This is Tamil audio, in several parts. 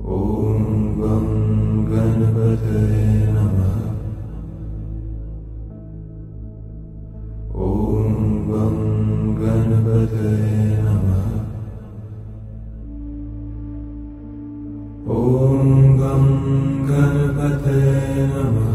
ॐ गं गणपतये नमः ॐ गं गणपतये नमः ॐ गं गणपतये नमः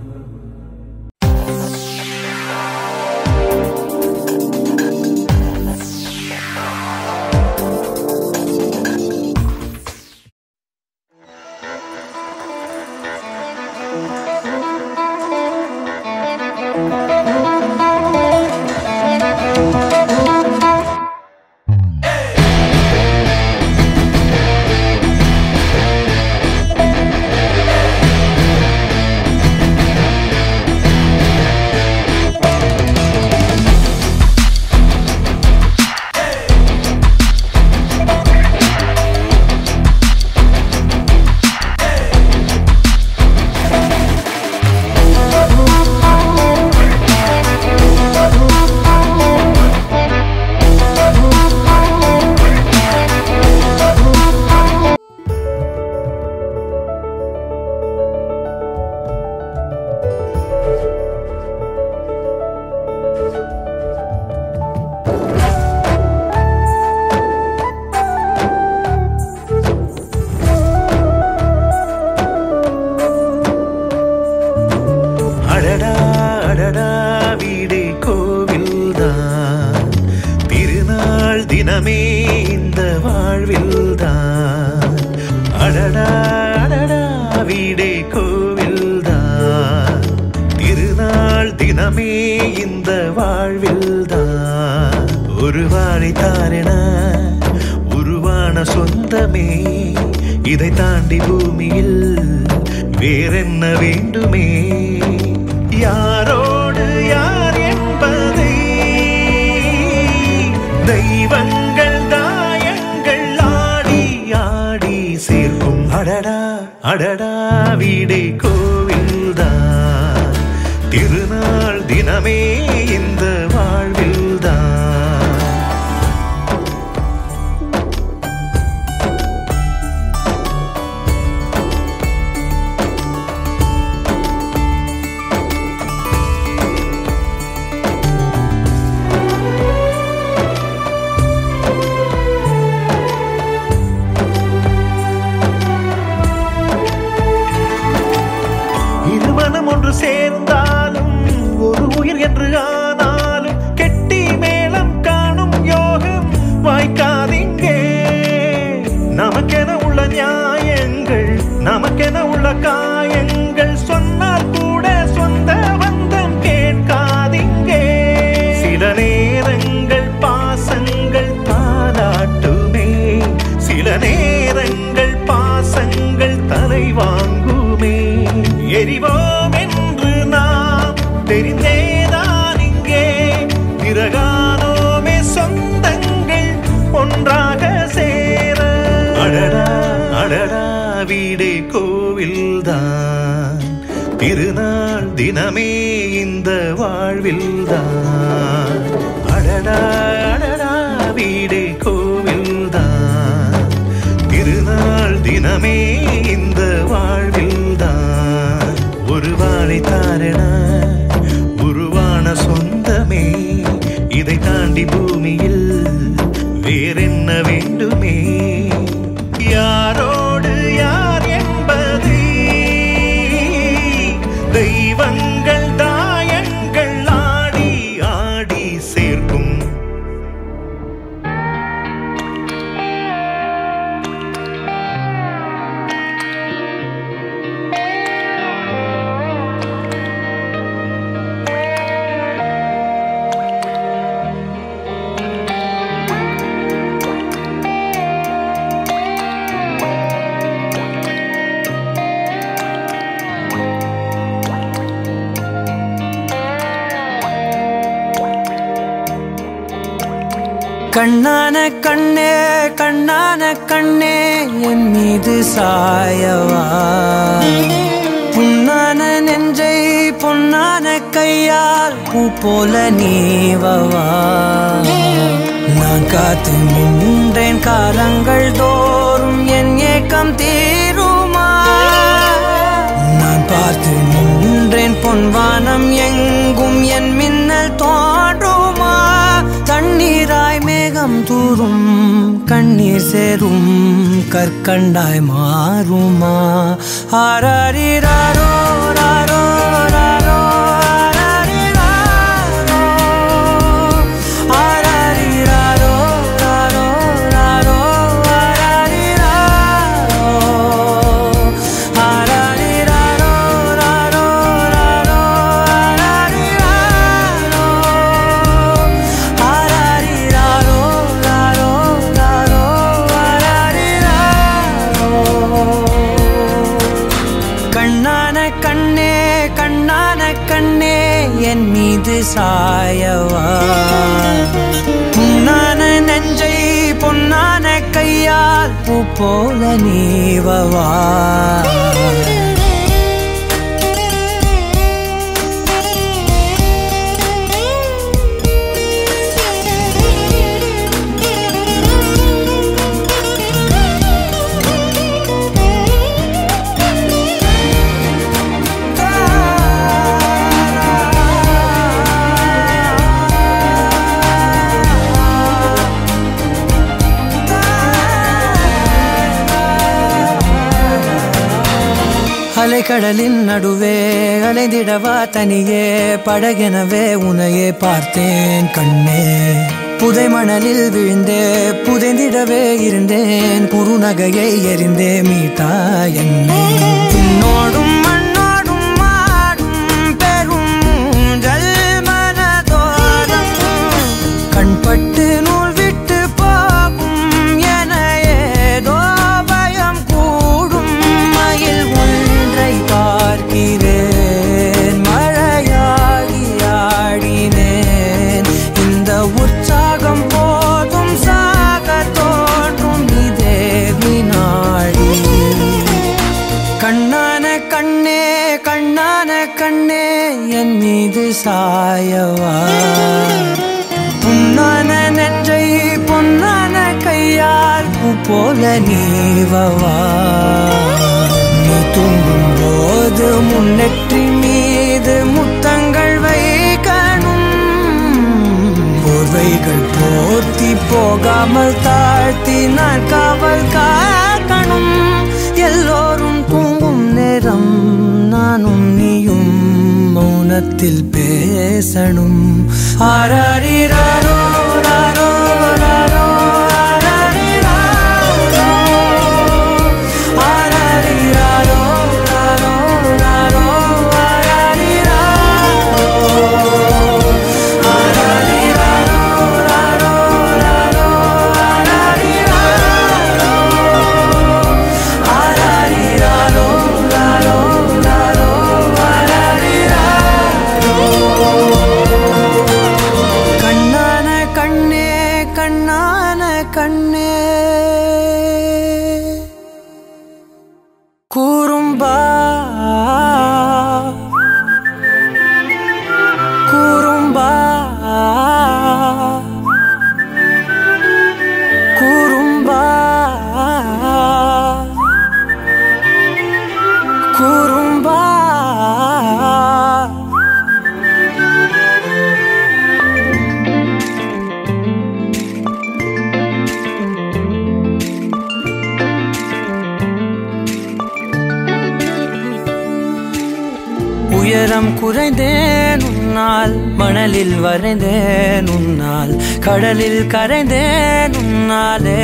அடடா அடடா வீடே கோவில்தான் திருநாள் தினமே இந்த வாழ்வில்தான் அடடா அடடா வீடே கோவில்தான் திருநாள் தினமே இந்த வாழ்வில்தான் ஒரு வாழைத்தாரென உருவான சொந்தமே இதை தாண்டி பூமியில் வேறென்ன வேண்டுமே யாரோடு யார் என்பதை தெய்வங்கள் தாயங்கள் ஆடி ஆடி சேர்க்கும் அடடா அடடா வீடே கோவில்தான் திருநாள் தினமே இந்த வாழ்வில்தான் இருமனம் ஒன்று சேர்ந்தாலும் ஒரு உயிர் என்று ஆனாலும் கெட்டி மேளம் காணும் யோகம் வாய்க்காதீங்கே நமக்கென உள்ள நியாயங்கள் நமக்கென உள்ள காயங்கள் சொன்னால் கூட சொந்த பந்தம் கேட்காதீங்கே சில நேரங்கள் பாசங்கள் தாலாட்டுமே சில நேரங்கள் பாசங்கள் தலை வாங்குமே எரிவோம் என்று நாம் தெரிந்தேதான் இங்கே பிறகானோமே சொந்தங்கள் ஒன்றாக சேர அடடா அடடா வீடே கோவில்தான் திருநாள் தினமே இந்த வாழ்வில்தான் அடடா அடடா வீடே கோவில்தான் திருநாள் தினமே இந்த வாழ்வில்தான் ஒரு வாழைத்தாரண உருவான சொந்தமே இதை தாண்டி பூமியில் வேறென்ன வேண்டுமே யாரோடு யார் என்பது தெய்வங்கள் தாயங்கள் ஆடி ஆடி சேர்க்கும் கண்ணான கண்ணே கண்ணான கண்ணே என் மீது சாயவா புண்ணான நெஞ்சை பொன்னான கையால் பூ போல நீவவா நான் காத்து நின்றேன் காலங்கள் தோறும் என் ஏக்கம் தீர பொன்வானம் எங்கும் என் மின்னல் தோன்றுமா தண்ணீராய் மேகம் தூரும் கண்ணீர் சேரும் கற்கண்டாய் மாறுமா ஆராரிராரோ ராரோ ராரோ ஆராரிராரோ ஆராரிராரோ ராரோ ராரோ ஆராரிராரோ ஆராரிராரோ ராரோ ராரோ ஆராரிராரோ ஆராரிராரோ ராரோ ராரோ ஆராரிராரோ கண்ணான கண்ணே கண்ணான கண்ணே என் மீது சாயவா புண்ணான நெஞ்சை பொன்னான கையால் பூ போல நீவவா அலைக்கடலின் நடுவே அலைந்திடவா தனியே படகெனவே உனையே பார்த்தேன் கண்ணே புதை மணலில் விழுந்தே புதைந்திடவே இருந்தேன் குறுநகையை எறிந்தே மீட்டா என்னை உன்னோடும் மண்ணோடும் மாடும் பெரும் ஊஞ்சல் மனதோரம் கண்பட்டு நூல் விட்டு போகும் என ஏதோ பயம் கூடும் மயில் ஒன்றை பார்க்கிறேன் மழையாகி ஆடினேன் இந்த உற்சாகம் போதும் சாக தோன்றும் இதே வினாடி கண்ணான கண்ணே கண்ணான கண்ணே என் மீது சாயவா புண்ணான நெஞ்சை பொன்னான கையால் பூ போல நீவவா நீ தூங்கும் போது முன்னெற்றி மீது முத்தங்கள் வைக்கணும் போர்வைகள் போர்த்தி போகாமல் தாழ்த்தி நான் காவல் காக்கணும் எல்லோரும் தூங்கும் நேரம் நானும் நீயும் மௌனத்தில் பேசணும் ஆராரிராரோ ராரோ ராரோ ஆராரிராரோ ஆராரிராரோ ராரோ ராரோ ஆராரிராரோ ஆராரிராரோ ராரோ ராரோ ஆராரிராரோ ராரோ ராரோ கண்ணான கண்ணே கண்ணான கண்ணே கூறும்பா கூறும்பா கூறும்பா கூறும்பா உயரம் குறைந்தேன் உன்னால் மணலில் வரைந்தேன் உன்னால் கடலில் கரைந்தேன் உன்னாலே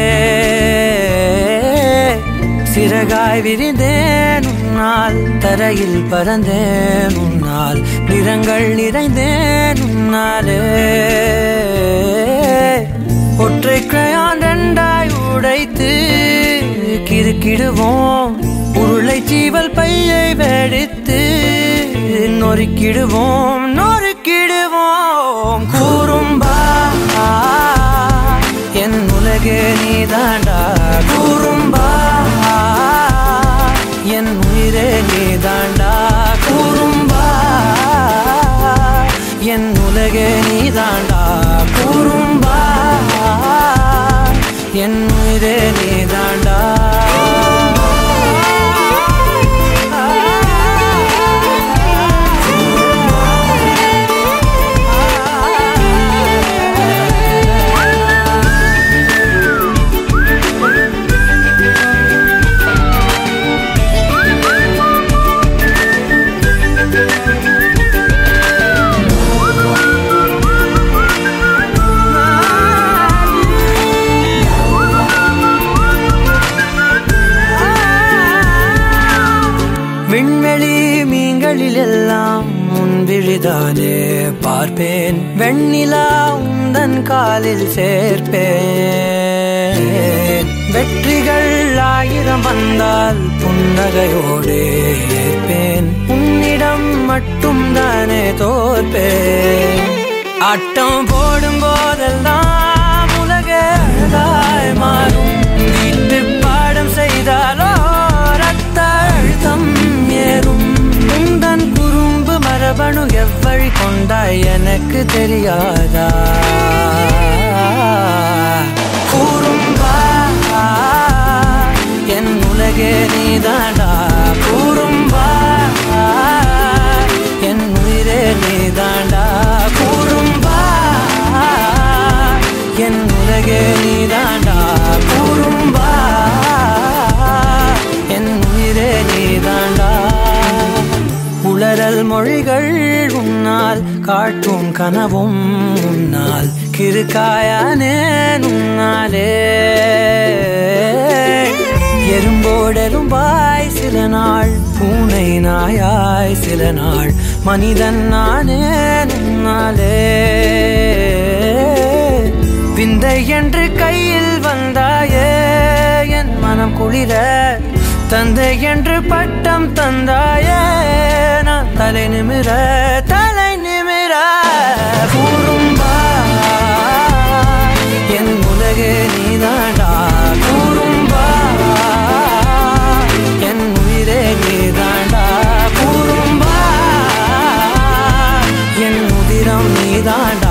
சிறகாய் விரிந்தேன் உன்னால் தரையில் பறந்தேன் உன்னால் நிறங்கள் நிறைந்தேன் உன்னாலே ஒற்றை கிரையான் ரெண்டாய் உடைத்து கிறுக்கிடுவோம் உருளை சீவல் பையை வெடித்து நொறுக்கிடுவோம் நொறுக்கிடுவோம் கூறும்பா என் உலகே நீதாண்டா கூறும்பா என் உயிரே நீதாண்டா கூறும்பா என் உலகே நீதாண்டா கூறும்பா என் உயிரே நீதாண்டா கூறும்பா விண்வெளி மீன்களில் எல்லாம் உன் விழிதானே பார்ப்பேன் வெண்ணிலா உந்தன் காலில் சேர்ப்பேன் வெற்றிகள் ஆயிரம் வந்தால் புன்னகையோடு ஏற்பேன் உன்னிடம் மட்டும் தானே தோற்பேன் ஆட்டம் போடும் போதெல்லாம் உலக அழகாய் மாறும் வீட்டு பாடம் செய்தாலோ ரத்த அழுத்தம் ஏறும் உந்தன் குறும்பு மரபணு எவ்வழி கொண்டாய் எனக்கு தெரியாதா கூறும்பா என் உலகே நீதாண்டா கூறும்பா என் உயிரே நீதாண்டா கூறும்பா என் உலகே நீதாண்டா கூறும்பா என் உயிரே நீதாண்டா உளறல் மொழிகள் உன்னால் காட்டும் கனவும் உன்னால் கிருக்காயானே உன்னாலே எறும்போடெரும்பாய் சில நாள் பூனை நாயாய் சில நாள் மனிதன் நானே உன்னாலே விந்தை என்று கையில் வந்தாயே என் மனம் குளிர தந்தை என்று பட்டம் தந்தாயே நான் தலை நிமிர தலை நிமிர கூறும்பா என் உலகே நீதாண்டா கூறும்பா என் உயிரே நீதாண்டா கூறும்பா என் உதிரம் நீதாண்டா